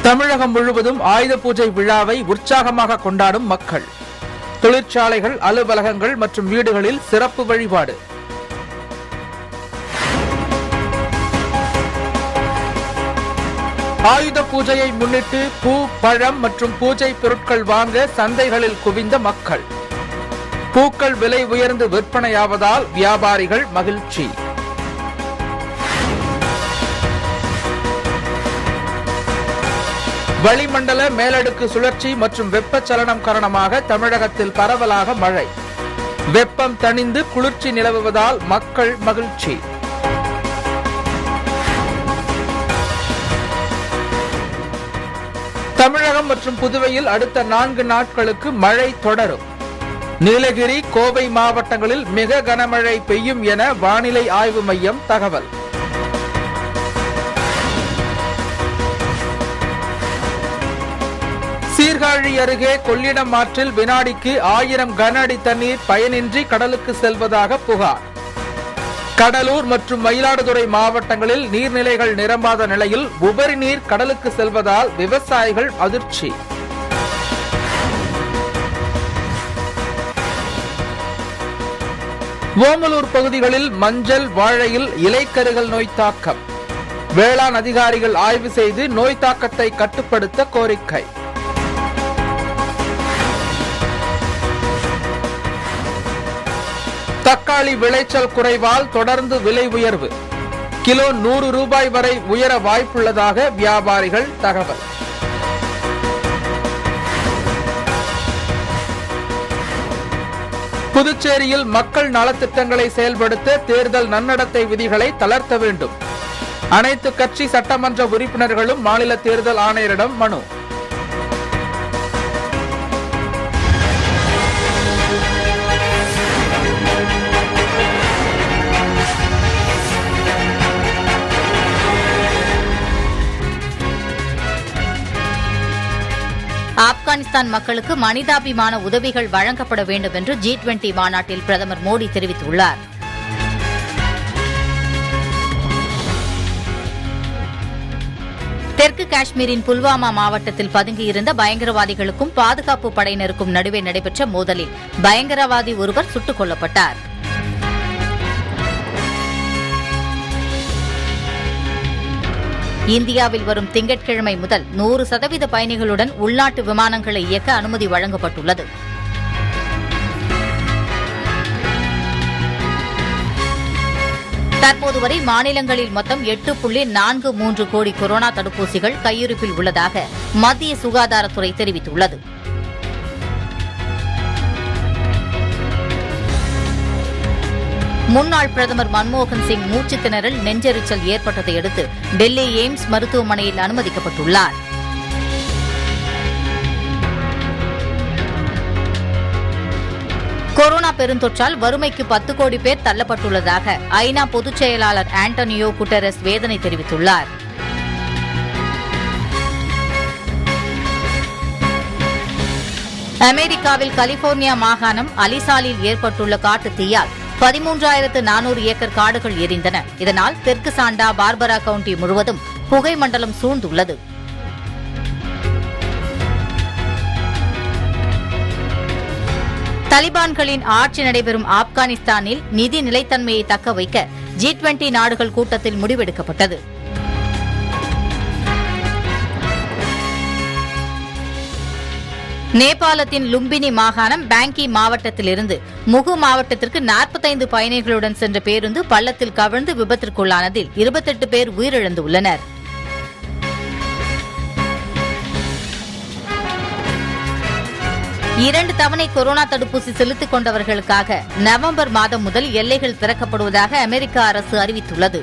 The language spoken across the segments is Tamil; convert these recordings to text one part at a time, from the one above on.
தமிழகம் முழுவதும் ஆயுத பூஜை விழாவை உற்சாகமாக கொண்டாடும் மக்கள் தொழிற்சாலைகள் அலுவலகங்கள் மற்றும் வீடுகளில் சிறப்பு வழிபாடு ஆயுத பூஜையை முன்னிட்டு பூ பழம் மற்றும் பூஜை பொருட்கள் வாங்க சந்தைகளில் குவிந்த மக்கள் பூக்கள் விலை உயர்ந்து விற்பனையாவதால் வியாபாரிகள் மகிழ்ச்சி வளிமண்டல மேலடுக்கு சுழற்சி மற்றும் வெப்பச்சலனம் காரணமாக தமிழகத்தில் பரவலாக மழை வெப்பம் தணிந்து குளிர்ச்சி நிலவுவதால் மக்கள் மகிழ்ச்சி தமிழகம் மற்றும் புதுவையில் அடுத்த நான்கு நாட்களுக்கு மழை தொடரும் நீலகிரி கோவை மாவட்டங்களில் மிக கனமழை பெய்யும் என வானிலை ஆய்வு மையம் தகவல் சீர்காழி அருகே கொள்ளிடம் ஆற்றில் வினாடிக்கு ஆயிரம் கன அடி தண்ணீர் பயனின்றி கடலுக்கு செல்வதாக புகார் கடலூர் மற்றும் மயிலாடுதுறை மாவட்டங்களில் நீர்நிலைகள் நிரம்பாத நிலையில் உபரி நீர் கடலுக்கு செல்வதால் விவசாயிகள் அதிர்ச்சி ஓமலூர் பகுதிகளில் மஞ்சள் வாழையில் இலைக்கருகள் நோய் தாக்கம் வேளாண் அதிகாரிகள் ஆய்வு செய்து நோய் தாக்கத்தை கட்டுப்படுத்த கோரிக்கை தக்காளி விளைச்சல் குறைவால் தொடர்ந்து விலை உயர்வு கிலோ நூறு ரூபாய் வரை உயர வாய்ப்புள்ளதாக வியாபாரிகள் தகவல் புதுச்சேரியில் மக்கள் நலத்திட்டங்களை செயல்படுத்த தேர்தல் நன்னடத்தை விதிகளை தளர்த்த வேண்டும் அனைத்து கட்சி சட்டமன்ற உறுப்பினர்களும் மாநில தேர்தல் ஆணையரிடம் மனு ஆப்கானிஸ்தான் மக்களுக்கு மனிதாபிமான உதவிகள் வழங்கப்பட வேண்டும் என்று ஜி டுவெண்டி மாநாட்டில் பிரதமர் மோடி தெரிவித்துள்ளார் தெற்கு காஷ்மீரின் புல்வாமா மாவட்டத்தில் பதுங்கியிருந்த பயங்கரவாதிகளுக்கும் பாதுகாப்பு படையினருக்கும் நடுவே நடைபெற்ற மோதலில் பயங்கரவாதி ஒருவர் சுட்டுக் கொல்லப்பட்டார் இந்தியாவில் வரும் திங்கட்கிழமை முதல் நூறு சதவீத பயணிகளுடன் உள்நாட்டு விமானங்களை இயக்க அனுமதி வழங்கப்பட்டுள்ளது தற்போது வரை மாநிலங்களில் மொத்தம் எட்டு புள்ளி நான்கு மூன்று கோடி கொரோனா தடுப்பூசிகள் கையிருப்பில் உள்ளதாக மத்திய சுகாதாரத்துறை தெரிவித்துள்ளது முன்னாள் பிரதமர் மன்மோகன் சிங் மூச்சுத் திணறல் நெஞ்செரிச்சல் ஏற்பட்டதை அடுத்து டெல்லி எய்ம்ஸ் மருத்துவமனையில் அனுமதிக்கப்பட்டுள்ளார் கொரோனா பெருந்தொற்றால் வறுமைக்கு பத்து கோடி பேர் தள்ளப்பட்டுள்ளதாக ஐநா பொதுச் செயலாளர் ஆண்டனியோ குட்டரஸ் வேதனை தெரிவித்துள்ளார் அமெரிக்காவில் கலிபோர்னியா மாகாணம் அலிசாலில் ஏற்பட்டுள்ள காட்டுத் தீயால் பதிமூன்றாயிரத்து நானூறு ஏக்கர் காடுகள் எரிந்தன இதனால் தெற்கு சாண்டா பார்பரா கவுண்டி முழுவதும் புகை மண்டலம் சூழ்ந்துள்ளது தலிபான்களின் ஆட்சி நடைபெறும் ஆப்கானிஸ்தானில் நிதி நிலைத்தன்மையை தக்க வைக்க ஜி டுவெண்டி நாடுகள் கூட்டத்தில் முடிவெடுக்கப்பட்டது நேபாளத்தின் லும்பினி மாகாணம் பேங்கி மாவட்டத்திலிருந்து முகு மாவட்டத்திற்கு நாற்பத்தைந்து பயணிகளுடன் சென்ற பேருந்து பள்ளத்தில் கவிழ்ந்து விபத்திற்குள்ளானதில் இருபத்தெட்டு பேர் உயிரிழந்துள்ளனர் இரண்டு தவணை கொரோனா தடுப்பூசி செலுத்திக் கொண்டவர்களுக்காக நவம்பர் மாதம் முதல் எல்லைகள் திறக்கப்படுவதாக அமெரிக்க அரசு அறிவித்துள்ளது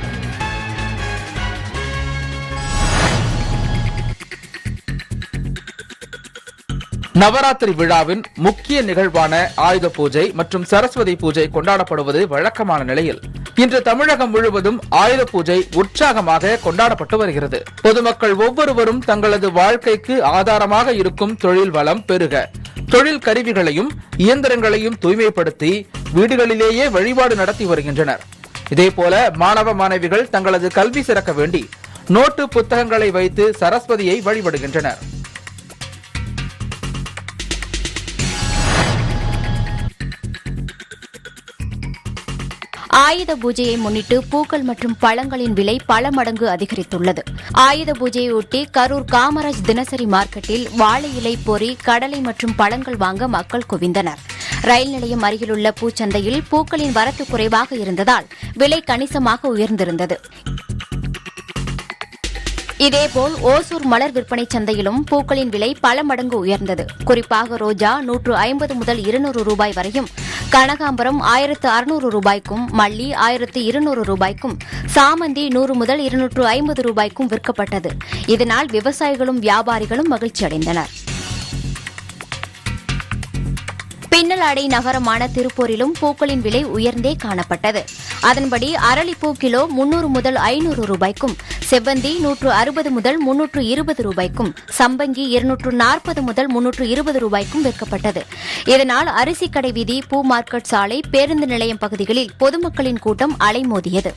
நவராத்திரி விழாவின் முக்கிய நிகழ்வான ஆயுத பூஜை மற்றும் சரஸ்வதி பூஜை கொண்டாடப்படுவது வழக்கமான நிலையில் இன்று தமிழகம் முழுவதும் ஆயுத பூஜை உற்சாகமாக கொண்டாடப்பட்டு வருகிறது பொதுமக்கள் ஒவ்வொருவரும் தங்களது வாழ்க்கைக்கு ஆதாரமாக இருக்கும் தொழில் வளம் பெருக தொழில் கருவிகளையும் இயந்திரங்களையும் தூய்மைப்படுத்தி வீடுகளிலேயே வழிபாடு நடத்தி வருகின்றனர் இதேபோல மாணவ மாணவிகள் தங்களது கல்வி சிறக்க வேண்டி நோட்டு புத்தகங்களை வைத்து சரஸ்வதியை வழிபடுகின்றனர் ஆயுத பூஜையை முன்னிட்டு பூக்கள் மற்றும் பழங்களின் விலை பல மடங்கு அதிகரித்துள்ளது ஆயுத பூஜையொட்டி கரூர் காமராஜ் தினசரி மார்க்கெட்டில் வாழை இலை பொறி கடலை மற்றும் பழங்கள் வாங்க மக்கள் குவிந்தனர் ரயில் நிலையம் அருகிலுள்ள பூச்சந்தையில் பூக்களின் வரத்து குறைவாக இருந்ததால் விலை கணிசமாக உயர்ந்திருந்தது இதேபோல் ஓசூர் மலர் விற்பனை சந்தையிலும் பூக்களின் விலை பல மடங்கு உயர்ந்தது குறிப்பாக ரோஜா நூற்று ஐம்பது முதல் இருநூறு ரூபாய் வரையும் கனகாம்பரம் ஆயிரத்து அறுநூறு ரூபாய்க்கும் மல்லி ஆயிரத்து இருநூறு ரூபாய்க்கும் சாமந்தி நூறு முதல் இருநூற்று ஐம்பது ரூபாய்க்கும் விற்கப்பட்டது இதனால் விவசாயிகளும் வியாபாரிகளும் மகிழ்ச்சியடைந்தனர் பின்னலாடை நகரமான திருப்பூரிலும் பூக்களின் விலை உயர்ந்தே காணப்பட்டது அதன்படி அரளிப்பூ கிலோ முன்னூறு முதல் ஐநூறு ரூபாய்க்கும் செவ்வந்தி நூற்று அறுபது முதல் முன்னூற்று இருபது ரூபாய்க்கும் சம்பங்கி இருநூற்று நாற்பது முதல் முன்னூற்று இருபது ரூபாய்க்கும் விற்கப்பட்டது இதனால் அரிசிக்கடை வீதி பூ மார்க்கெட் சாலை பேருந்து நிலையம் பகுதிகளில் பொதுமக்களின் கூட்டம் அலைமோதியது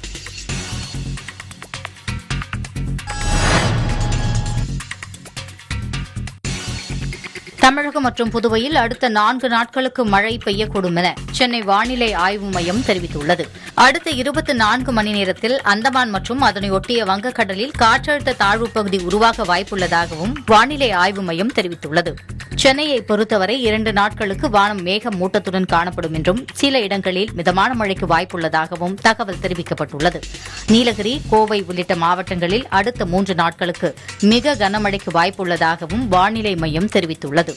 தமிழகம் மற்றும் புதுவையில் அடுத்த நான்கு நாட்களுக்கு மழை பெய்யக்கூடும் என சென்னை வானிலை ஆய்வு மையம் தெரிவித்துள்ளது அடுத்த இருபத்தி நான்கு மணி நேரத்தில் அந்தமான் மற்றும் அதனை ஒட்டிய வங்கக்கடலில் காற்றழுத்த தாழ்வுப் பகுதி உருவாக வாய்ப்புள்ளதாகவும் வானிலை ஆய்வு மையம் தெரிவித்துள்ளது சென்னையை பொறுத்தவரை இரண்டு நாட்களுக்கு வானம் மேகம் மூட்டத்துடன் காணப்படும் என்றும் சில இடங்களில் மிதமான மழைக்கு வாய்ப்புள்ளதாகவும் தகவல் தெரிவிக்கப்பட்டுள்ளது நீலகிரி கோவை உள்ளிட்ட மாவட்டங்களில் அடுத்த மூன்று நாட்களுக்கு மிக கனமழைக்கு வாய்ப்புள்ளதாகவும் வானிலை மையம் தெரிவித்துள்ளது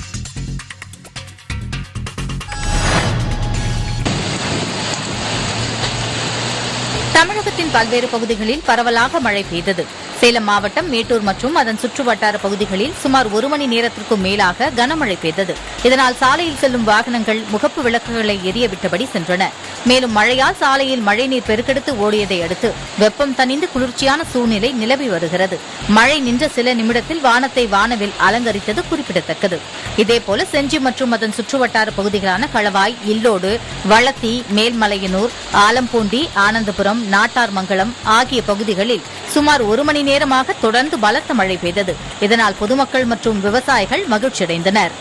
தமிழகத்தின் பல்வேறு பகுதிகளில் பரவலாக மழை பெய்தது சேலம் மாவட்டம் மேட்டூர் மற்றும் அதன் சுற்றுவட்டார பகுதிகளில் சுமார் ஒரு மணி நேரத்திற்கும் மேலாக கனமழை பெய்தது இதனால் சாலையில் செல்லும் வாகனங்கள் முகப்பு விளக்குகளை எரிய விட்டபடி சென்றன மேலும் மழையால் சாலையில் மழைநீர் பெருக்கெடுத்து ஓடியதை அடுத்து வெப்பம் தணிந்து குளிர்ச்சியான சூழ்நிலை நிலவி வருகிறது மழை நின்ற சில நிமிடத்தில் வானத்தை வானவில் அலங்கரித்தது குறிப்பிடத்தக்கது இதேபோல செஞ்சி மற்றும் அதன் சுற்றுவட்டார பகுதிகளான களவாய் இல்லோடு வளத்தி மேல்மலையனூர் ஆலம்பூண்டி ஆனந்தபுரம் நாட்டார்மங்கலம் ஆகிய பகுதிகளில் சுமார் ஒரு மணி நேரமாக தொடர்ந்து பலத்த மழை பெய்தது இதனால் பொதுமக்கள் மற்றும் விவசாயிகள் மகிழ்ச்சியடைந்தனர்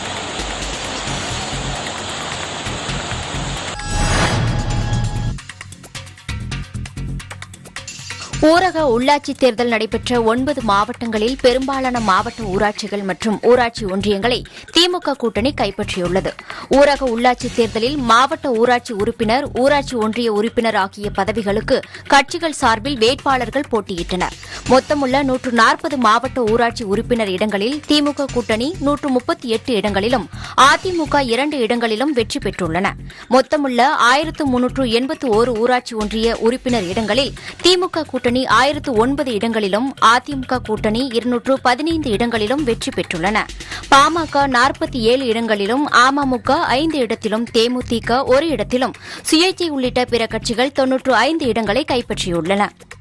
ஊரக உள்ளாட்சி தேர்தல் நடைபெற்ற ஒன்பது மாவட்டங்களில் பெரும்பாலான மாவட்ட ஊராட்சிகள் மற்றும் ஊராட்சி ஒன்றியங்களை திமுக கூட்டணி கைப்பற்றியுள்ளது ஊரக உள்ளாட்சி தேர்தலில் மாவட்ட ஊராட்சி உறுப்பினர் ஊராட்சி ஒன்றிய உறுப்பினர் ஆகிய பதவிகளுக்கு கட்சிகள் சார்பில் வேட்பாளர்கள் போட்டியிட்டனர் மொத்தமுள்ள நூற்று நாற்பது மாவட்ட ஊராட்சி உறுப்பினர் இடங்களில் திமுக கூட்டணி நூற்று முப்பத்தி எட்டு இடங்களிலும் அதிமுக இரண்டு இடங்களிலும் வெற்றி பெற்றுள்ளன மொத்தமுள்ள ஆயிரத்து முன்னூற்று எண்பத்து ஓரு ஊராட்சி ஒன்றிய உறுப்பினர் இடங்களில் திமுக கூட்டணி ஆயிரத்து ஒன்பது இடங்களிலும் அதிமுக கூட்டணி இருநூற்று பதினைந்து இடங்களிலும் வெற்றி பெற்றுள்ளன பாமக நாற்பத்தி ஏழு இடங்களிலும் அமமுக ஐந்து இடத்திலும் தேமுதிக ஒரு இடத்திலும் சுயேட்சை உள்ளிட்ட பிற கட்சிகள் தொன்னூற்று ஐந்து இடங்களை கைப்பற்றியுள்ளன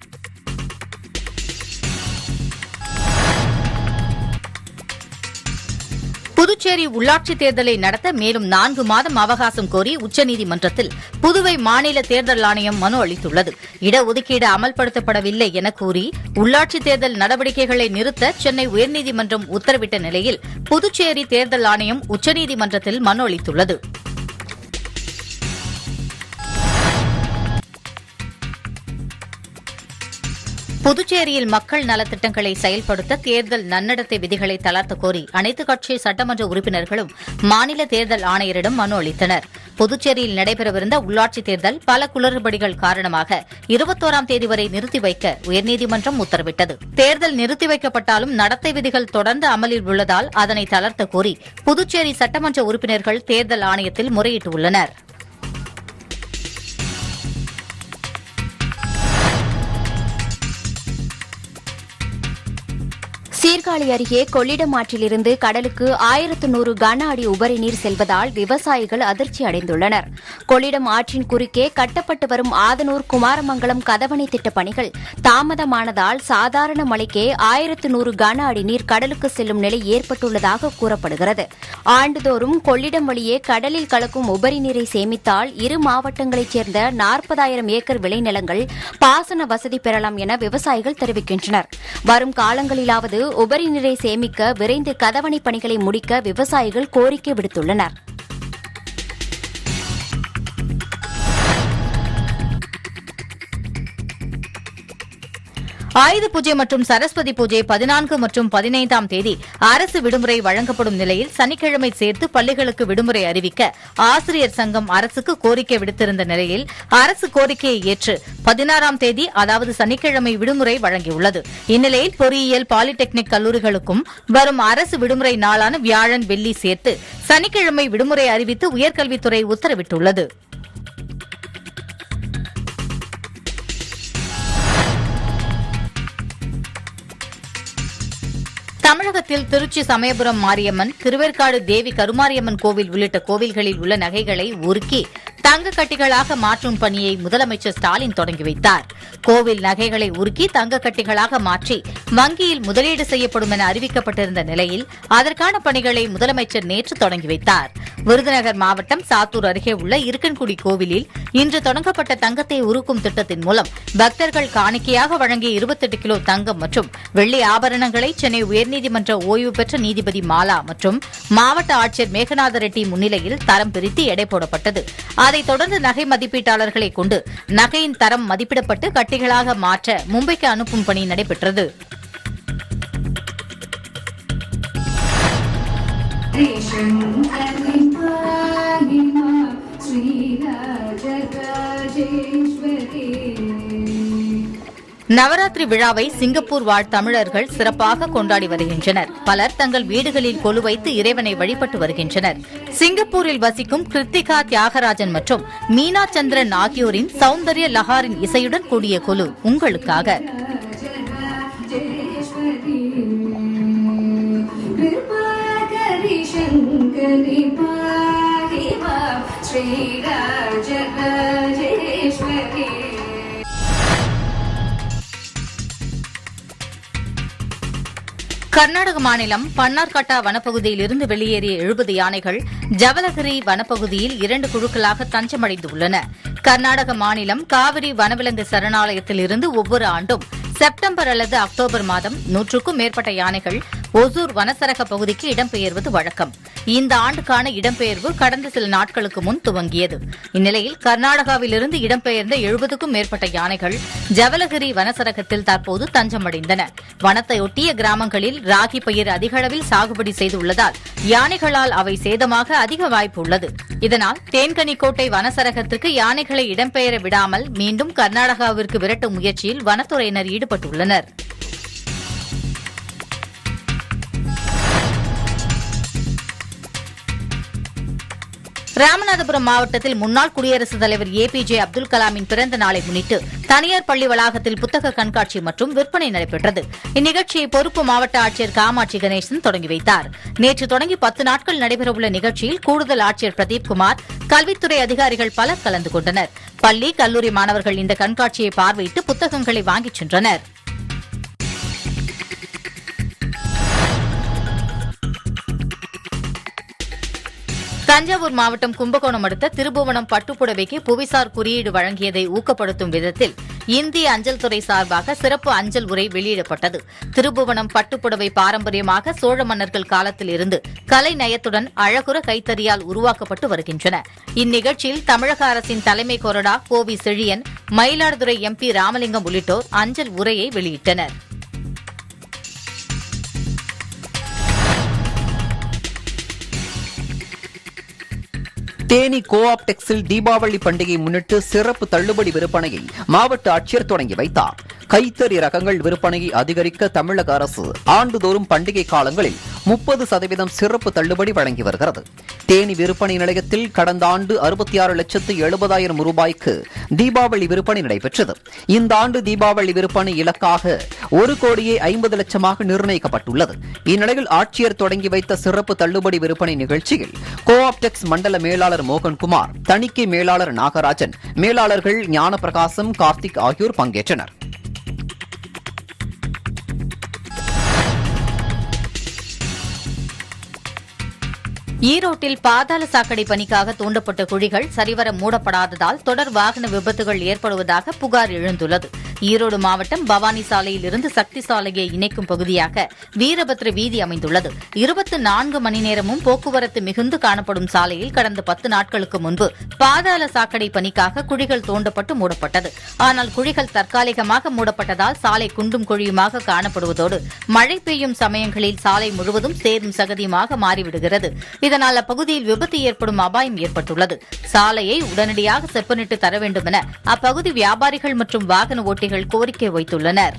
புதுச்சேரி உள்ளாட்சித் தேர்தலை நடத்த மேலும் நான்கு மாதம் அவகாசம் கோரி உச்சநீதிமன்றத்தில் புதுவை மாநில தேர்தல் ஆணையம் மனு அளித்துள்ளது இடஒதுக்கீடு அமல்படுத்தப்படவில்லை என கூறி உள்ளாட்சித் தேர்தல் நடவடிக்கைகளை நிறுத்த சென்னை உயர்நீதிமன்றம் உத்தரவிட்ட நிலையில் புதுச்சேரி தேர்தல் ஆணையம் உச்சநீதிமன்றத்தில் மனு அளித்துள்ளது புதுச்சேரியில் மக்கள் நலத்திட்டங்களை செயல்படுத்த தேர்தல் நன்னடத்தை விதிகளை தளர்த்த கோரி அனைத்துக் கட்சி சட்டமன்ற உறுப்பினர்களும் மாநில தேர்தல் ஆணையரிடம் மனு அளித்தனர் புதுச்சேரியில் நடைபெறவிருந்த உள்ளாட்சித் தேர்தல் பல குளறுபடிகள் காரணமாக இருபத்தோராம் தேதி வரை நிறுத்தி வைக்க உயர்நீதிமன்றம் உத்தரவிட்டது தேர்தல் நிறுத்தி வைக்கப்பட்டாலும் நடத்தை விதிகள் தொடர்ந்து அமலில் உள்ளதால் அதனை தளர்த்த கோரி புதுச்சேரி சட்டமன்ற உறுப்பினர்கள் தேர்தல் ஆணையத்தில் முறையிட்டுள்ளனா் சீர்காழி அருகே கொள்ளிடம் ஆற்றிலிருந்து கடலுக்கு ஆயிரத்து நூறு கன அடி உபரி நீர் செல்வதால் விவசாயிகள் அதிர்ச்சி அடைந்துள்ளனர் கொள்ளிடம் ஆற்றின் குறுக்கே கட்டப்பட்டு வரும் ஆதனூர் குமாரமங்கலம் கதவணை திட்டப் பணிகள் தாமதமானதால் சாதாரண மழைக்கே ஆயிரத்து நூறு கன அடி நீர் கடலுக்கு செல்லும் நிலை ஏற்பட்டுள்ளதாக கூறப்படுகிறது ஆண்டுதோறும் கொள்ளிடம் வழியே கடலில் கலக்கும் உபரி நீரை சேமித்தால் இரு மாவட்டங்களைச் சேர்ந்த நாற்பதாயிரம் ஏக்கர் விளைநிலங்கள் பாசன வசதி பெறலாம் என விவசாயிகள் தெரிவிக்கின்றனர் வரும் காலங்களிலாவது உபரி நீரை சேமிக்க விரைந்து கதவணை பணிகளை முடிக்க விவசாயிகள் கோரிக்கை விடுத்துள்ளனர் ஆயுத பூஜை மற்றும் சரஸ்வதி பூஜை பதினான்கு மற்றும் பதினைந்தாம் தேதி அரசு விடுமுறை வழங்கப்படும் நிலையில் சனிக்கிழமை சேர்த்து பள்ளிகளுக்கு விடுமுறை அறிவிக்க ஆசிரியர் சங்கம் அரசுக்கு கோரிக்கை விடுத்திருந்த நிலையில் அரசு கோரிக்கையை ஏற்று பதினாறாம் தேதி அதாவது சனிக்கிழமை விடுமுறை வழங்கியுள்ளது இந்நிலையில் பொறியியல் பாலிடெக்னிக் கல்லூரிகளுக்கும் வரும் அரசு விடுமுறை நாளான வியாழன் வெள்ளி சேர்த்து சனிக்கிழமை விடுமுறை அறிவித்து உயர்கல்வித்துறை உத்தரவிட்டுள்ளது தமிழகத்தில் திருச்சி சமயபுரம் மாரியம்மன் திருவேற்காடு தேவி கருமாரியம்மன் கோவில் உள்ளிட்ட கோவில்களில் உள்ள நகைகளை உருக்கி தங்க கட்டிகளாக மாற்றும் பணியை முதலமைச்சர் ஸ்டாலின் தொடங்கி வைத்தார் கோவில் நகைகளை உருக்கி தங்க கட்டிகளாக மாற்றி வங்கியில் முதலீடு செய்யப்படும் என அறிவிக்கப்பட்டிருந்த நிலையில் அதற்கான பணிகளை முதலமைச்சர் நேற்று தொடங்கி வைத்தார் விருதுநகர் மாவட்டம் சாத்தூர் அருகே உள்ள இருக்கன்குடி கோவிலில் இன்று தொடங்கப்பட்ட தங்கத்தை உருக்கும் திட்டத்தின் மூலம் பக்தர்கள் காணிக்கையாக வழங்கிய இருபத்தெட்டு கிலோ தங்கம் மற்றும் வெள்ளி ஆபரணங்களை சென்னை உயர்நீதிமன்ற ஓய்வு பெற்ற நீதிபதி மாலா மற்றும் மாவட்ட ஆட்சியர் மேகநாத ரெட்டி முன்னிலையில் தரம் பிரித்து எடை போடப்பட்டது அதைத் தொடர்ந்து நகை மதிப்பீட்டாளர்களை கொண்டு நகையின் தரம் மதிப்பிடப்பட்டு கட்டிகளாக மாற்ற மும்பைக்கு அனுப்பும் பணி நடைபெற்றது நவராத்திரி விழாவை சிங்கப்பூர் வாழ் தமிழர்கள் சிறப்பாக கொண்டாடி வருகின்றனர் பலர் தங்கள் வீடுகளில் கொலு வைத்து இறைவனை வழிபட்டு வருகின்றனர் சிங்கப்பூரில் வசிக்கும் கிருத்திகா தியாகராஜன் மற்றும் மீனா சந்திரன் ஆகியோரின் சௌந்தர்ய லஹாரின் இசையுடன் கூடிய கொலு உங்களுக்காக कृपाकरि शङ्करि पाहि मां श्रीराजराजेश्वरी கர்நாடக மாநிலம் பன்னார்கட்டா வனப்பகுதியில் இருந்து வெளியேறிய எழுபது யானைகள் ஜவலகிரி வனப்பகுதியில் இரண்டு குழுக்களாக தஞ்சமடைந்து உள்ளன கர்நாடக மாநிலம் காவிரி வனவிலங்கு சரணாலயத்தில் இருந்து ஒவ்வொரு ஆண்டும் செப்டம்பர் அல்லது அக்டோபர் மாதம் நூற்றுக்கும் மேற்பட்ட யானைகள் ஒசூர் வனசரக பகுதிக்கு இடம்பெயர்வது வழக்கம் இந்த ஆண்டுக்கான இடம்பெயர்வு கடந்த சில நாட்களுக்கு முன் துவங்கியது இந்நிலையில் கர்நாடகாவிலிருந்து இடம்பெயர்ந்த எழுபதுக்கும் மேற்பட்ட யானைகள் ஜவலகிரி வனசரகத்தில் தற்போது தஞ்சமடைந்தன வனத்தையொட்டிய கிராமங்களில் ராகி பயிர் அதிகளவில் சாகுபடி செய்துள்ளதால் யானைகளால் அவை சேதமாக அதிக வாய்ப்பு உள்ளது இதனால் தேன்கனிக்கோட்டை வனசரகத்திற்கு யானைகளை இடம்பெயர விடாமல் மீண்டும் கர்நாடகாவிற்கு விரட்டும் முயற்சியில் வனத்துறையினர் ஈடுபட்டுள்ளனர் ராமநாதபுரம் மாவட்டத்தில் முன்னாள் குடியரசுத் தலைவர் ஏ பி ஜே அப்துல் கலாமின் பிறந்த நாளை முன்னிட்டு தனியார் பள்ளி வளாகத்தில் புத்தக கண்காட்சி மற்றும் விற்பனை நடைபெற்றது இந்நிகழ்ச்சியை பொறுப்பு மாவட்ட ஆட்சியர் காமாட்சி கணேசன் தொடங்கி வைத்தார் நேற்று தொடங்கி பத்து நாட்கள் நடைபெறவுள்ள நிகழ்ச்சியில் கூடுதல் ஆட்சியர் பிரதீப் குமார் கல்வித்துறை அதிகாரிகள் பலர் கலந்து கொண்டனர் பள்ளி கல்லூரி மாணவர்கள் இந்த கண்காட்சியை பார்வையிட்டு புத்தகங்களை வாங்கிச் சென்றனர் தஞ்சாவூர் மாவட்டம் கும்பகோணம் அடுத்த திருபுவனம் பட்டுப்புடவைக்கு புவிசார் குறியீடு வழங்கியதை ஊக்கப்படுத்தும் விதத்தில் இந்திய அஞ்சல் துறை சார்பாக சிறப்பு அஞ்சல் உரை வெளியிடப்பட்டது திருபுவனம் பட்டுப்புடவை பாரம்பரியமாக சோழ மன்னர்கள் காலத்தில் இருந்து கலை நயத்துடன் அழகுற கைத்தறியால் உருவாக்கப்பட்டு வருகின்றன இந்நிகழ்ச்சியில் தமிழக அரசின் தலைமை கொறடா கோவி செழியன் மயிலாடுதுறை எம்பி ராமலிங்கம் உள்ளிட்டோர் அஞ்சல் உரையை வெளியிட்டனர் தேனி கோஆப் டெக்ஸில் தீபாவளி பண்டிகை முன்னிட்டு சிறப்பு தள்ளுபடி விற்பனையை மாவட்ட ஆட்சியர் தொடங்கி வைத்தார் கைத்தறி ரகங்கள் விற்பனையை அதிகரிக்க தமிழக அரசு ஆண்டுதோறும் பண்டிகை காலங்களில் முப்பது சதவீதம் சிறப்பு தள்ளுபடி வழங்கி வருகிறது தேனி விற்பனை நிலையத்தில் கடந்த ஆண்டு அறுபத்தி ஆறு லட்சத்து எழுபதாயிரம் ரூபாய்க்கு தீபாவளி விற்பனை நடைபெற்றது இந்த ஆண்டு தீபாவளி விற்பனை இலக்காக ஒரு கோடியே ஐம்பது லட்சமாக நிர்ணயிக்கப்பட்டுள்ளது இந்நிலையில் ஆட்சியர் தொடங்கி வைத்த சிறப்பு தள்ளுபடி விற்பனை நிகழ்ச்சியில் கோஆப்டெக்ஸ் மண்டல மேலாளர் மோகன்குமார் தணிக்கை மேலாளர் நாகராஜன் மேலாளர்கள் ஞானப்பிரகாசம் கார்த்திக் ஆகியோர் பங்கேற்றனர் ஈரோட்டில் பாதாள சாக்கடை பணிக்காக தூண்டப்பட்ட குழிகள் சரிவர மூடப்படாததால் தொடர் வாகன விபத்துகள் ஏற்படுவதாக புகார் எழுந்துள்ளது ஈரோடு மாவட்டம் பவானி சாலையில் இருந்து சக்தி சாலையை இணைக்கும் பகுதியாக வீரபத்ர வீதி அமைந்துள்ளது இருபத்தி நான்கு மணி நேரமும் போக்குவரத்து மிகுந்து காணப்படும் சாலையில் கடந்த பத்து நாட்களுக்கு முன்பு பாதாள சாக்கடை பணிக்காக குழிகள் தோண்டப்பட்டு மூடப்பட்டது ஆனால் குழிகள் தற்காலிகமாக மூடப்பட்டதால் சாலை குண்டும் குழியுமாக காணப்படுவதோடு மழை பெய்யும் சமயங்களில் சாலை முழுவதும் சேரும் சகதியுமாக மாறிவிடுகிறது இதனால் அப்பகுதியில் விபத்து ஏற்படும் அபாயம் ஏற்பட்டுள்ளது சாலையை உடனடியாக செப்பனிட்டு தர வேண்டும் என அப்பகுதி வியாபாரிகள் மற்றும் வாகன ஓட்டிகள் கோரிக்கை வைத்துள்ளனர்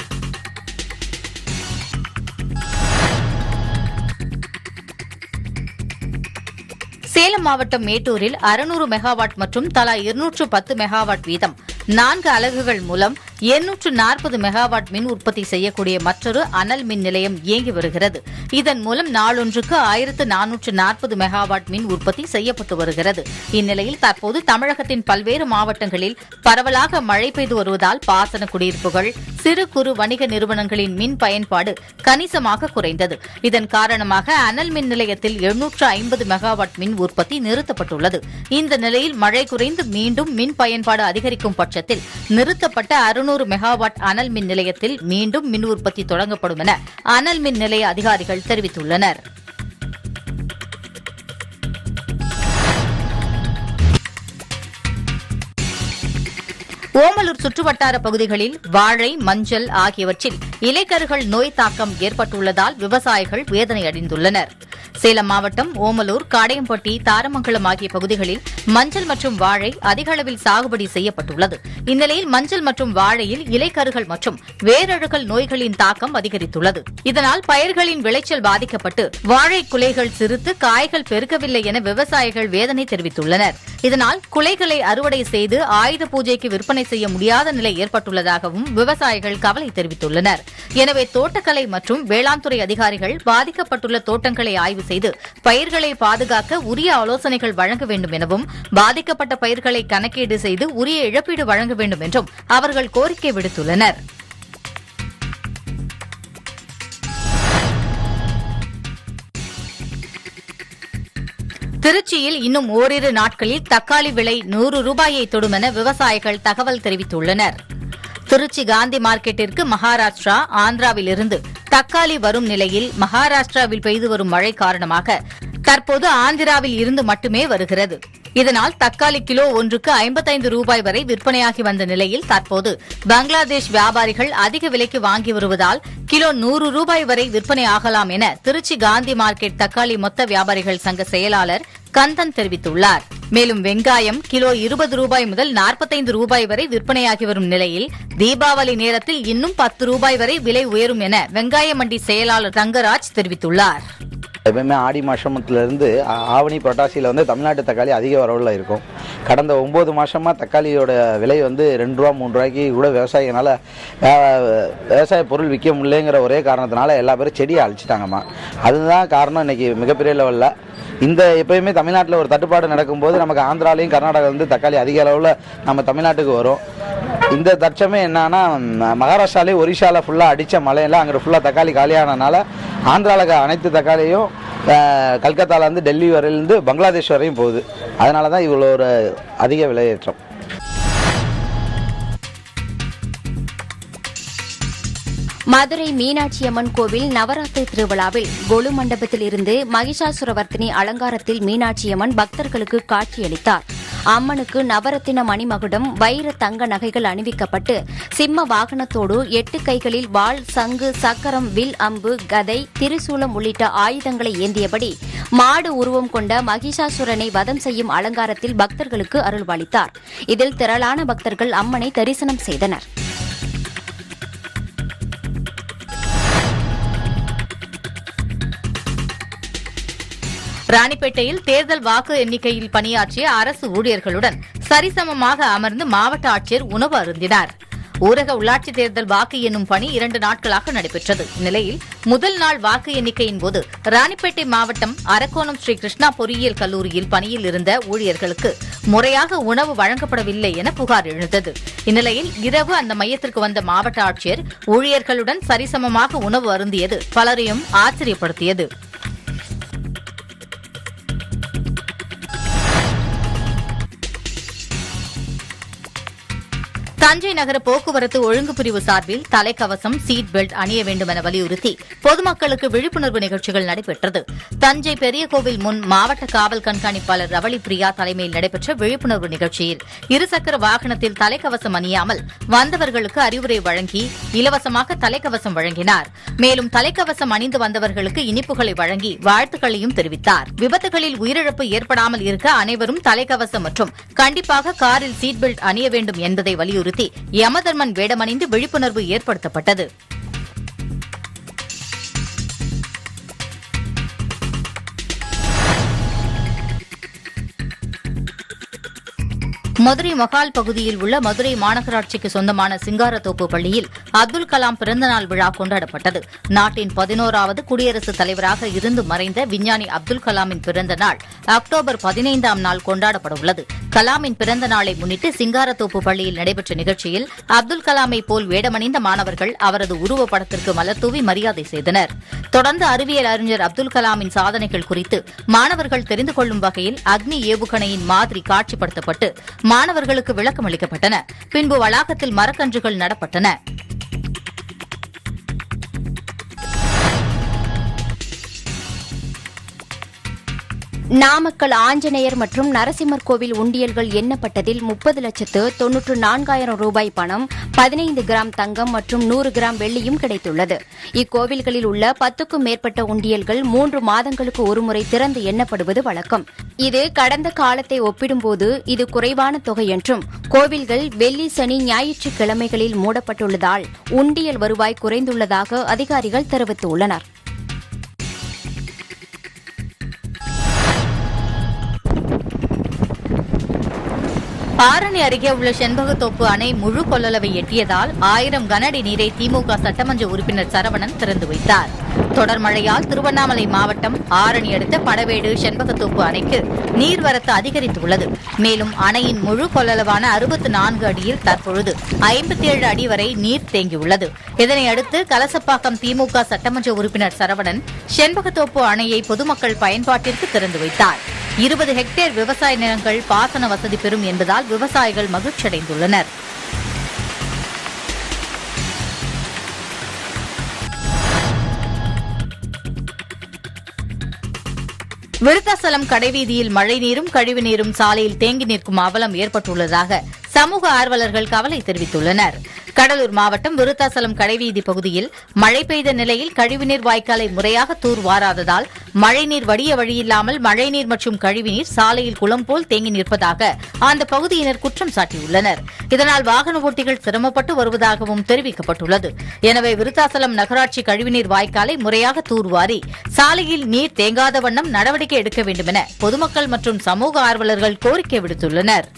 சேலம் மாவட்டம் மேட்டூரில் அறுநூறு மெகாவாட் மற்றும் தலா இருநூற்று பத்து மெகாவாட் வீதம் நான்கு அலகுகள் மூலம் எண்ணூற்று நாற்பது மெகாவாட் மின் உற்பத்தி செய்யக்கூடிய மற்றொரு அனல் மின் நிலையம் இயங்கி வருகிறது இதன் மூலம் நாளொன்றுக்கு ஆயிரத்து நானூற்று நாற்பது மெகாவாட் மின் உற்பத்தி செய்யப்பட்டு வருகிறது இந்நிலையில் தற்போது தமிழகத்தின் பல்வேறு மாவட்டங்களில் பரவலாக மழை பெய்து வருவதால் பாசன குடியிருப்புகள் சிறு குறு வணிக நிறுவனங்களின் மின் பயன்பாடு கணிசமாக குறைந்தது இதன் காரணமாக அனல் மின் நிலையத்தில் எழுநூற்று ஐம்பது மெகாவாட் மின் உற்பத்தி நிறுத்தப்பட்டுள்ளது இந்த நிலையில் மழை குறைந்து மீண்டும் மின் பயன்பாடு அதிகரிக்கும் பட்சத்தில் நிறுத்தப்பட்ட அறுநூறு மெகாவாட் அனல் மின் நிலையத்தில் மீண்டும் மின் உற்பத்தி தொடங்கப்படும் என அனல் மின் நிலைய அதிகாரிகள் தெரிவித்துள்ளனர் ஓமலூர் சுற்றுவட்டார பகுதிகளில் வாழை மஞ்சள் ஆகியவற்றில் இலைக்கருகள் நோய் தாக்கம் ஏற்பட்டுள்ளதால் விவசாயிகள் வேதனை அடைந்துள்ளனர் சேலம் மாவட்டம் ஓமலூர் காடையம்பட்டி தாரமங்கலம் ஆகிய பகுதிகளில் மஞ்சள் மற்றும் வாழை அதிக அளவில் சாகுபடி செய்யப்பட்டுள்ளது இந்நிலையில் மஞ்சள் மற்றும் வாழையில் இலைக்கருகள் மற்றும் வேரழுகல் நோய்களின் தாக்கம் அதிகரித்துள்ளது இதனால் பயிர்களின் விளைச்சல் பாதிக்கப்பட்டு வாழை குலைகள் சிறுத்து காய்கள் பெருக்கவில்லை என விவசாயிகள் வேதனை தெரிவித்துள்ளனர் இதனால் குலைகளை அறுவடை செய்து ஆயுத பூஜைக்கு விற்பனை செய்ய முடியாத நிலை ஏற்பட்டுள்ளதாகவும் விவசாயிகள் கவலை தெரிவித்துள்ளனர் எனவே தோட்டக்கலை மற்றும் வேளாண் துறை அதிகாரிகள் பாதிக்கப்பட்டுள்ள தோட்டங்களை ஆய்வு செய்து பயிர்களை பாதுகாக்க உரிய ஆலோசனைகள் வழங்க வேண்டும் எனவும் பாதிக்கப்பட்ட பயிர்களை கணக்கீடு செய்து உரிய இழப்பீடு வழங்க வேண்டும் என்றும் அவர்கள் கோரிக்கை விடுத்துள்ளனர் திருச்சியில் இன்னும் ஓரிரு நாட்களில் தக்காளி விலை நூறு ரூபாயை தொடும் என விவசாயிகள் தகவல் தெரிவித்துள்ளனர் திருச்சி காந்தி மார்க்கெட்டிற்கு மகாராஷ்டிரா ஆந்திராவிலிருந்து தக்காளி வரும் நிலையில் மகாராஷ்டிராவில் பெய்து வரும் மழை காரணமாக தற்போது ஆந்திராவில் இருந்து மட்டுமே வருகிறது இதனால் தக்காளி கிலோ ஒன்றுக்கு ஐம்பத்தைந்து ரூபாய் வரை விற்பனையாகி வந்த நிலையில் தற்போது பங்களாதேஷ் வியாபாரிகள் அதிக விலைக்கு வாங்கி வருவதால் கிலோ நூறு ரூபாய் வரை விற்பனை ஆகலாம் என திருச்சி காந்தி மார்க்கெட் தக்காளி மொத்த வியாபாரிகள் சங்க செயலாளர் கந்தன் தெரிவித்துள்ளார் மேலும் வெங்காயம் கிலோ இருபது ரூபாய் முதல் நாற்பத்தைந்து ரூபாய் வரை விற்பனையாகி வரும் நிலையில் தீபாவளி நேரத்தில் இன்னும் பத்து ரூபாய் வரை விலை உயரும் என வெங்காய மண்டி செயலாளர் தங்கராஜ் தெரிவித்துள்ளார் எப்பவுமே ஆடி மாசத்துலேருந்து ஆவணி புரட்டாசியில் வந்து தமிழ்நாட்டு தக்காளி அதிக வரவுல இருக்கும் கடந்த ஒம்பது மாசமா தக்காளியோட விலை வந்து ரெண்டு ரூபா மூணு ரூபாய்க்கு கூட விவசாயிகளால் விவசாய பொருள் விற்க முடியலைங்கிற ஒரே காரணத்தினால எல்லா பேரும் செடியை அழிச்சிட்டாங்கம்மா அதுதான் காரணம் இன்னைக்கு மிகப்பெரிய லெவலில் இந்த எப்பயுமே தமிழ்நாட்டில் ஒரு தட்டுப்பாடு நடக்கும்போது நமக்கு ஆந்திராலையும் கர்நாடகா வந்து தக்காளி அதிக அளவில் நம்ம தமிழ்நாட்டுக்கு வரும் இந்த தற்சமே என்னன்னா ம- மகாராஷ்டிராலே ஒரிசால ஃபுல்லாக அடித்த மழையில அங்கே ஃபுல்லாக தக்காளி காலியானனால ஆந்திராவில் அனைத்து தக்காளியும் அஹ், கல்கத்தாலேருந்து டெல்லி வரையிலேருந்து பங்களாதேஷ் வரையும் போகுது அதனால தான் இவ்வளோ ஒரு அதிக விலையேற்றம் மதுரை மீனாட்சி அம்மன் கோவில் நவராத்திரி திருவிழாவில் கொலு மண்டபத்தில் இருந்து மகிஷாசுரவர்த்தினி அலங்காரத்தில் மீனாட்சி அம்மன் பக்தர்களுக்கு காட்சியளித்தார் அம்மனுக்கு நவரத்தின மணிமகுடம் வைர தங்க நகைகள் அணிவிக்கப்பட்டு சிம்ம வாகனத்தோடு எட்டு கைகளில் வாள் சங்கு சக்கரம் வில் அம்பு கதை திரிசூலம் உள்ளிட்ட ஆயுதங்களை ஏந்தியபடி மாடு உருவம் கொண்ட மகிஷாசுரனை வதம் செய்யும் அலங்காரத்தில் பக்தர்களுக்கு அருள்வாளித்தார் இதில் திரளான பக்தர்கள் அம்மனை தரிசனம் செய்தனர் ராணிப்பேட்டையில் தேர்தல் வாக்கு எண்ணிக்கையில் பணியாற்றிய அரசு ஊழியர்களுடன் சரிசமமாக அமர்ந்து மாவட்ட ஆட்சியர் உணவு அருந்தினார் ஊரக உள்ளாட்சித் தேர்தல் வாக்கு எண்ணும் பணி இரண்டு நாட்களாக நடைபெற்றது இந்நிலையில் முதல் நாள் வாக்கு எண்ணிக்கையின் போது ராணிப்பேட்டை மாவட்டம் அரக்கோணம் ஸ்ரீ கிருஷ்ணா பொறியியல் கல்லூரியில் பணியில் இருந்த ஊழியர்களுக்கு முறையாக உணவு வழங்கப்படவில்லை என புகார் எழுந்தது இந்நிலையில் இரவு அந்த மையத்திற்கு வந்த மாவட்ட ஆட்சியர் ஊழியர்களுடன் சரிசமமாக உணவு அருந்தியது பலரையும் ஆச்சரியப்படுத்தியது தஞ்சை நகர போக்குவரத்து ஒழுங்கு பிரிவு சார்பில் தலைக்கவசம் சீட் பெல்ட் அணிய வேண்டும் என வலியுறுத்தி பொதுமக்களுக்கு விழிப்புணர்வு நிகழ்ச்சிகள் நடைபெற்றது தஞ்சை பெரிய கோவில் முன் மாவட்ட காவல் கண்காணிப்பாளர் ரவளி பிரியா தலைமையில் நடைபெற்ற விழிப்புணர்வு நிகழ்ச்சியில் இருசக்கர வாகனத்தில் தலைக்கவசம் அணியாமல் வந்தவர்களுக்கு அறிவுரை வழங்கி இலவசமாக தலைக்கவசம் வழங்கினார் மேலும் தலைக்கவசம் அணிந்து வந்தவர்களுக்கு இனிப்புகளை வழங்கி வாழ்த்துக்களையும் தெரிவித்தார் விபத்துகளில் உயிரிழப்பு ஏற்படாமல் இருக்க அனைவரும் தலைக்கவசம் மற்றும் கண்டிப்பாக காரில் சீட் பெல்ட் அணிய வேண்டும் என்பதை வலியுறுத்தி யமதர்மன் வேடமணிந்து விழிப்புணர்வு ஏற்படுத்தப்பட்டது மதுரை மகால் பகுதியில் உள்ள மதுரை மாநகராட்சிக்கு சொந்தமான சிங்காரத்தோப்பு பள்ளியில் அப்துல் கலாம் பிறந்தநாள் விழா கொண்டாடப்பட்டது நாட்டின் பதினோராவது குடியரசுத் தலைவராக இருந்து மறைந்த விஞ்ஞானி அப்துல் கலாமின் பிறந்த நாள் அக்டோபர் பதினைந்தாம் நாள் கொண்டாடப்பட உள்ளது கலாமின் பிறந்த நாளை முன்னிட்டு சிங்காரத்தோப்பு பள்ளியில் நடைபெற்ற நிகழ்ச்சியில் அப்துல் கலாமை போல் வேடமணிந்த மாணவர்கள் அவரது உருவப்படத்திற்கு மலர்தூவி மரியாதை செய்தனர் தொடர்ந்து அறிவியல் அறிஞர் அப்துல் கலாமின் சாதனைகள் குறித்து மாணவர்கள் தெரிந்து கொள்ளும் வகையில் அக்னி ஏவுகணையின் மாதிரி காட்சிப்படுத்தப்பட்டு மாணவர்களுக்கு விளக்கம் அளிக்கப்பட்டன பின்பு வளாகத்தில் மரக்கன்றுகள் நடப்பட்டன நாமக்கல் ஆஞ்சநேயர் மற்றும் நரசிம்மர் கோவில் உண்டியல்கள் எண்ணப்பட்டதில் முப்பது லட்சத்து தொன்னூற்று நான்காயிரம் ரூபாய் பணம் பதினைந்து கிராம் தங்கம் மற்றும் நூறு கிராம் வெள்ளியும் கிடைத்துள்ளது இக்கோவில்களில் உள்ள பத்துக்கும் மேற்பட்ட உண்டியல்கள் மூன்று மாதங்களுக்கு ஒருமுறை திறந்து எண்ணப்படுவது வழக்கம் இது கடந்த காலத்தை ஒப்பிடும்போது இது குறைவான தொகை என்றும் கோவில்கள் வெள்ளி சனி ஞாயிற்றுக்கிழமைகளில் மூடப்பட்டுள்ளதால் உண்டியல் வருவாய் குறைந்துள்ளதாக அதிகாரிகள் தெரிவித்துள்ளனர் ஆரணி அருகே உள்ள செண்பகத்தோப்பு அணை முழு கொள்ளளவை எட்டியதால் ஆயிரம் கனஅடி நீரை திமுக சட்டமன்ற உறுப்பினர் சரவணன் திறந்து வைத்தார் தொடர் மழையால் திருவண்ணாமலை மாவட்டம் ஆரணி அடுத்த படவேடு செண்பகத்தோப்பு அணைக்கு நீர்வரத்து அதிகரித்துள்ளது மேலும் அணையின் முழு கொள்ளளவான அறுபத்து நான்கு அடியில் தற்பொழுது ஐம்பத்தி ஏழு அடி வரை நீர் தேங்கியுள்ளது இதனையடுத்து கலசப்பாக்கம் திமுக சட்டமன்ற உறுப்பினர் சரவணன் செண்பகத்தோப்பு அணையை பொதுமக்கள் பயன்பாட்டிற்கு திறந்து வைத்தார் இருபது ஹெக்டேர் விவசாய நிலங்கள் பாசன வசதி பெறும் என்பதால் விவசாயிகள் மகிழ்ச்சியடைந்துள்ளனர் விருத்தாசலம் கடைவீதியில் மழைநீரும் கழிவுநீரும் சாலையில் தேங்கி நிற்கும் அவலம் ஏற்பட்டுள்ளதாக சமூக ஆர்வலர்கள் கவலை தெரிவித்துள்ளனர் கடலூர் மாவட்டம் விருத்தாசலம் கடைவீதி பகுதியில் மழை பெய்த நிலையில் கழிவுநீர் வாய்க்காலை முறையாக தூர்வாராததால் மழைநீர் வடிய வழியில்லாமல் மழைநீர் மற்றும் கழிவுநீர் சாலையில் குளம் போல் தேங்கி நிற்பதாக அந்த பகுதியினர் குற்றம் சாட்டியுள்ளனர் இதனால் வாகன ஓட்டிகள் சிரமப்பட்டு வருவதாகவும் தெரிவிக்கப்பட்டுள்ளது எனவே விருத்தாசலம் நகராட்சி கழிவுநீர் வாய்க்காலை முறையாக தூர்வாரி சாலையில் நீர் தேங்காத வண்ணம் நடவடிக்கை எடுக்க வேண்டுமென பொதுமக்கள் மற்றும் சமூக ஆர்வலர்கள் கோரிக்கை விடுத்துள்ளனர்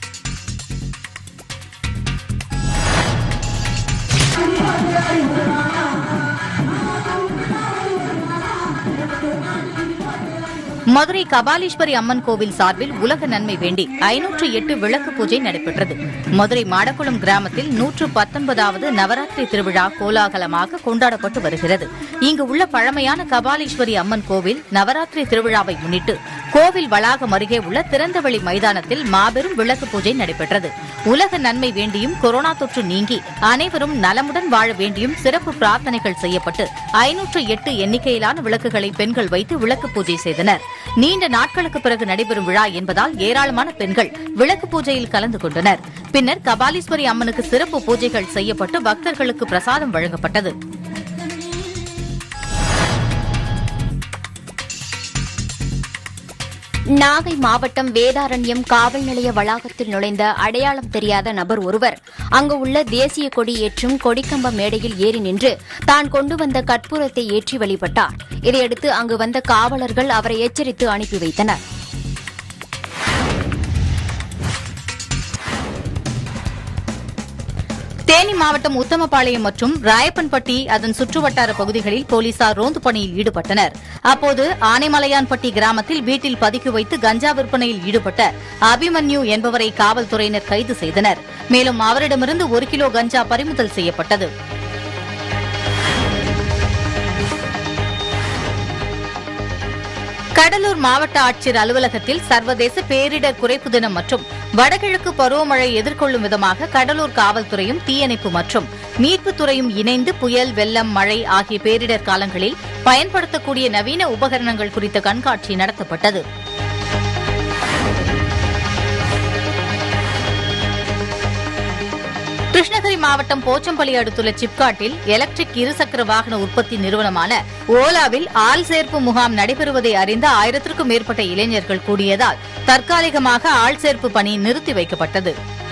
மதுரை கபாலீஸ்வரி அம்மன் கோவில் சார்பில் உலக நன்மை வேண்டி ஐநூற்று எட்டு விளக்கு பூஜை நடைபெற்றது மதுரை மாடக்குளம் கிராமத்தில் நூற்று பத்தொன்பதாவது நவராத்திரி திருவிழா கோலாகலமாக கொண்டாடப்பட்டு வருகிறது இங்கு உள்ள பழமையான கபாலீஸ்வரி அம்மன் கோவில் நவராத்திரி திருவிழாவை முன்னிட்டு கோவில் வளாகம் அருகே உள்ள திறந்தவெளி மைதானத்தில் மாபெரும் விளக்கு பூஜை நடைபெற்றது உலக நன்மை வேண்டியும் கொரோனா தொற்று நீங்கி அனைவரும் நலமுடன் வாழ வேண்டியும் சிறப்பு பிரார்த்தனைகள் செய்யப்பட்டு ஐநூற்று எட்டு எண்ணிக்கையிலான விளக்குகளை பெண்கள் வைத்து விளக்கு பூஜை செய்தனர் நீண்ட நாட்களுக்கு பிறகு நடைபெறும் விழா என்பதால் ஏராளமான பெண்கள் விளக்கு பூஜையில் கலந்து கொண்டனர் பின்னர் கபாலீஸ்வரி அம்மனுக்கு சிறப்பு பூஜைகள் செய்யப்பட்டு பக்தர்களுக்கு பிரசாதம் வழங்கப்பட்டது நாகை மாவட்டம் வேதாரண்யம் காவல் நிலைய வளாகத்தில் நுழைந்த அடையாளம் தெரியாத நபர் ஒருவர் அங்கு உள்ள தேசிய கொடி ஏற்றும் கொடிக்கம்ப மேடையில் ஏறி நின்று தான் கொண்டு வந்த கற்பூரத்தை ஏற்றி வழிபட்டார் இதையடுத்து அங்கு வந்த காவலர்கள் அவரை எச்சரித்து அனுப்பி வைத்தனர் தேனி மாவட்டம் உத்தமபாளையம் மற்றும் ராயப்பன்பட்டி அதன் சுற்றுவட்டார பகுதிகளில் போலீசார் ரோந்து பணியில் ஈடுபட்டனர் அப்போது ஆனைமலையான்பட்டி கிராமத்தில் வீட்டில் பதுக்கி வைத்து கஞ்சா விற்பனையில் ஈடுபட்ட அபிமன்யு என்பவரை காவல்துறையினர் கைது செய்தனர் மேலும் அவரிடமிருந்து ஒரு கிலோ கஞ்சா பறிமுதல் செய்யப்பட்டது கடலூர் மாவட்ட ஆட்சியர் அலுவலகத்தில் சர்வதேச பேரிடர் குறைப்பு தினம் மற்றும் வடகிழக்கு பருவமழை எதிர்கொள்ளும் விதமாக கடலூர் காவல்துறையும் தீயணைப்பு மற்றும் மீட்புத் துறையும் இணைந்து புயல் வெள்ளம் மழை ஆகிய பேரிடர் காலங்களில் பயன்படுத்தக்கூடிய நவீன உபகரணங்கள் குறித்த கண்காட்சி நடத்தப்பட்டது கிருஷ்ணகிரி மாவட்டம் போச்சம்பள்ளி அடுத்துள்ள சிப்காட்டில் எலக்ட்ரிக் இருசக்கர வாகன உற்பத்தி நிறுவனமான ஓலாவில் ஆள் சேர்ப்பு முகாம் நடைபெறுவதை அறிந்த ஆயிரத்திற்கும் மேற்பட்ட இளைஞர்கள் கூடியதால் தற்காலிகமாக ஆள் சேர்ப்பு பணி நிறுத்தி வைக்கப்பட்டது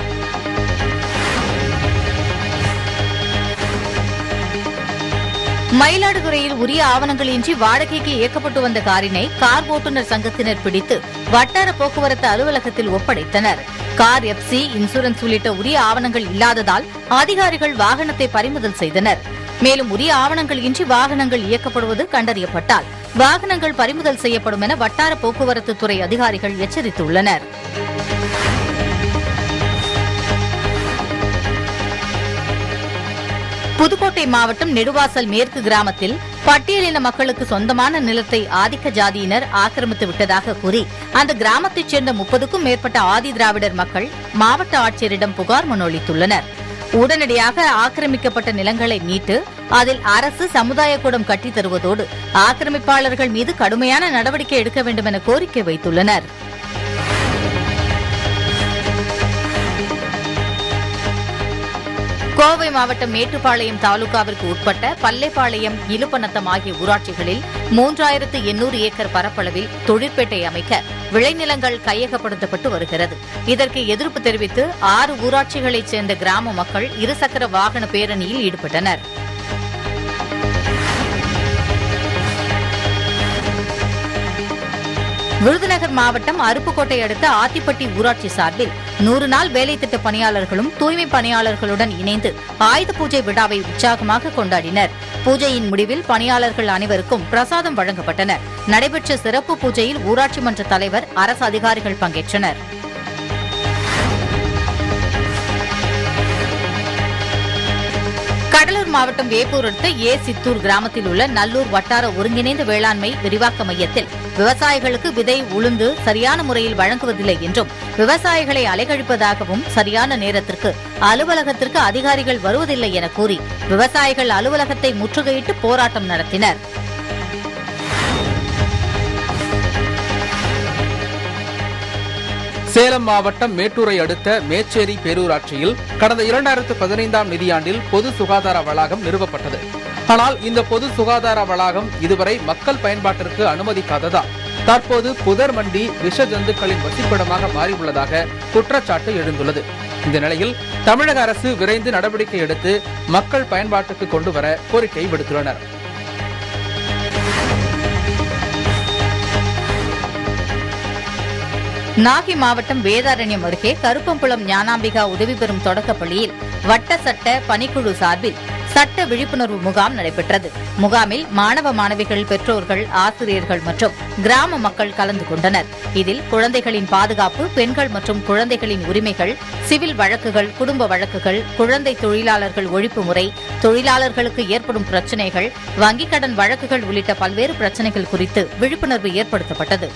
மயிலாடுதுறையில் உரிய ஆவணங்களின்றி வாடகைக்கு இயக்கப்பட்டு வந்த காரினை கார் ஓட்டுநர் சங்கத்தினர் பிடித்து வட்டார போக்குவரத்து அலுவலகத்தில் ஒப்படைத்தனர் கார் எப்சி இன்சூரன்ஸ் உள்ளிட்ட உரிய ஆவணங்கள் இல்லாததால் அதிகாரிகள் வாகனத்தை பறிமுதல் செய்தனர் மேலும் உரிய ஆவணங்கள் இன்றி வாகனங்கள் இயக்கப்படுவது கண்டறியப்பட்டால் வாகனங்கள் பறிமுதல் செய்யப்படும் என வட்டார போக்குவரத்து துறை அதிகாரிகள் எச்சரித்துள்ளனர் புதுக்கோட்டை மாவட்டம் நெடுவாசல் மேற்கு கிராமத்தில் பட்டியலின மக்களுக்கு சொந்தமான நிலத்தை ஆதிக்க ஜாதியினர் ஆக்கிரமித்து விட்டதாக கூறி அந்த கிராமத்தைச் சேர்ந்த முப்பதுக்கும் மேற்பட்ட ஆதி திராவிடர் மக்கள் மாவட்ட ஆட்சியரிடம் புகார் மனு அளித்துள்ளனர் உடனடியாக ஆக்கிரமிக்கப்பட்ட நிலங்களை மீட்டு அதில் அரசு சமுதாய கூடம் கட்டித் தருவதோடு ஆக்கிரமிப்பாளர்கள் மீது கடுமையான நடவடிக்கை எடுக்க வேண்டும் என கோரிக்கை வைத்துள்ளனர் கோவை மாவட்டம் மேட்டுப்பாளையம் தாலுகாவிற்கு உட்பட்ட பல்லைப்பாளையம் இலுப்பநத்தம் ஆகிய ஊராட்சிகளில் மூன்றாயிரத்து எண்ணூறு ஏக்கர் பரப்பளவில் தொழிற்பேட்டை அமைக்க விளைநிலங்கள் கையகப்படுத்தப்பட்டு வருகிறது இதற்கு எதிர்ப்பு தெரிவித்து ஆறு ஊராட்சிகளைச் சேர்ந்த கிராம மக்கள் இருசக்கர வாகன பேரணியில் ஈடுபட்டனர் விருதுநகர் மாவட்டம் அருப்புக்கோட்டை அடுத்த ஆத்திப்பட்டி ஊராட்சி சார்பில் நூறு நாள் வேலை திட்ட பணியாளர்களும் தூய்மை பணியாளர்களுடன் இணைந்து ஆயுத பூஜை விழாவை உற்சாகமாக கொண்டாடினர் பூஜையின் முடிவில் பணியாளர்கள் அனைவருக்கும் பிரசாதம் வழங்கப்பட்டன நடைபெற்ற சிறப்பு பூஜையில் ஊராட்சி மன்ற தலைவர் அரசு அதிகாரிகள் பங்கேற்றனர் கடலூர் மாவட்டம் வேப்பூர் அடுத்த ஏ சித்தூர் கிராமத்தில் உள்ள நல்லூர் வட்டார ஒருங்கிணைந்த வேளாண்மை விரிவாக்க மையத்தில் விவசாயிகளுக்கு விதை உளுந்து சரியான முறையில் வழங்குவதில்லை என்றும் விவசாயிகளை அலைகழிப்பதாகவும் சரியான நேரத்திற்கு அலுவலகத்திற்கு அதிகாரிகள் வருவதில்லை என கூறி விவசாயிகள் அலுவலகத்தை முற்றுகையிட்டு போராட்டம் நடத்தினர் சேலம் மாவட்டம் மேட்டூரை அடுத்த மேச்சேரி பேரூராட்சியில் கடந்த இரண்டாயிரத்து பதினைந்தாம் நிதியாண்டில் பொது சுகாதார வளாகம் நிறுவப்பட்டது ஆனால் இந்த பொது சுகாதார வளாகம் இதுவரை மக்கள் பயன்பாட்டிற்கு அனுமதிக்காததால் தற்போது புதர் மண்டி விஷ ஜந்துக்களின் வசிப்பிடமாக மாறியுள்ளதாக குற்றச்சாட்டு எழுந்துள்ளது இந்த நிலையில் தமிழக அரசு விரைந்து நடவடிக்கை எடுத்து மக்கள் பயன்பாட்டுக்கு கொண்டு வர கோரிக்கை விடுத்துள்ளனர் நாகை மாவட்டம் வேதாரண்யம் அருகே கருப்பம்புலம் ஞானாம்பிகா உதவி பெறும் தொடக்கப் பள்ளியில் வட்ட சட்ட பணிக்குழு சார்பில் சட்ட விழிப்புணர்வு முகாம் நடைபெற்றது முகாமில் மாணவ மாணவிகள் பெற்றோர்கள் ஆசிரியர்கள் மற்றும் கிராம மக்கள் கலந்து கொண்டனர் இதில் குழந்தைகளின் பாதுகாப்பு பெண்கள் மற்றும் குழந்தைகளின் உரிமைகள் சிவில் வழக்குகள் குடும்ப வழக்குகள் குழந்தை தொழிலாளர்கள் ஒழிப்பு முறை தொழிலாளர்களுக்கு ஏற்படும் பிரச்சினைகள் வங்கிக் கடன் வழக்குகள் உள்ளிட்ட பல்வேறு பிரச்சினைகள் குறித்து விழிப்புணர்வு ஏற்படுத்தப்பட்டது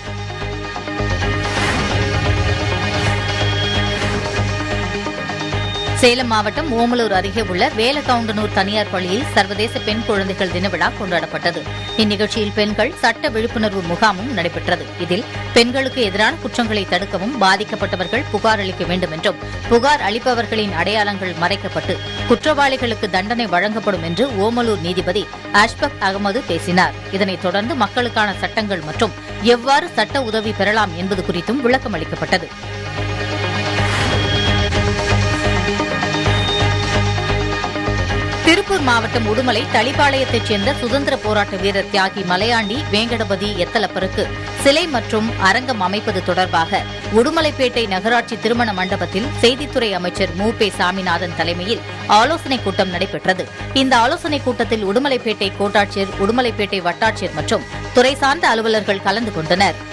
சேலம் மாவட்டம் ஓமலூர் அருகே உள்ள வேலகவுண்டனூர் தனியார் பள்ளியில் சர்வதேச பெண் குழந்தைகள் தின விழா கொண்டாடப்பட்டது இந்நிகழ்ச்சியில் பெண்கள் சட்ட விழிப்புணர்வு முகாமும் நடைபெற்றது இதில் பெண்களுக்கு எதிரான குற்றங்களை தடுக்கவும் பாதிக்கப்பட்டவர்கள் புகார் அளிக்க வேண்டும் என்றும் புகார் அளிப்பவர்களின் அடையாளங்கள் மறைக்கப்பட்டு குற்றவாளிகளுக்கு தண்டனை வழங்கப்படும் என்று ஓமலூர் நீதிபதி அஷ்பக் அகமது பேசினார் இதனைத் தொடர்ந்து மக்களுக்கான சட்டங்கள் மற்றும் எவ்வாறு சட்ட உதவி பெறலாம் என்பது குறித்தும் விளக்கம் அளிக்கப்பட்டது திருப்பூர் மாவட்டம் உடுமலை தளிப்பாளையத்தைச் சேர்ந்த சுதந்திர போராட்ட வீரர் தியாகி மலையாண்டி வேங்கடபதி எத்தலப்பருக்கு சிலை மற்றும் அரங்கம் அமைப்பது தொடர்பாக உடுமலைப்பேட்டை நகராட்சி திருமண மண்டபத்தில் செய்தித்துறை அமைச்சர் மு பே சாமிநாதன் தலைமையில் ஆலோசனைக் கூட்டம் நடைபெற்றது இந்த ஆலோசனைக் கூட்டத்தில் உடுமலைப்பேட்டை கோட்டாட்சியர் உடுமலைப்பேட்டை வட்டாட்சியர் மற்றும் துறை சார்ந்த அலுவலர்கள் கலந்து கொண்டனர்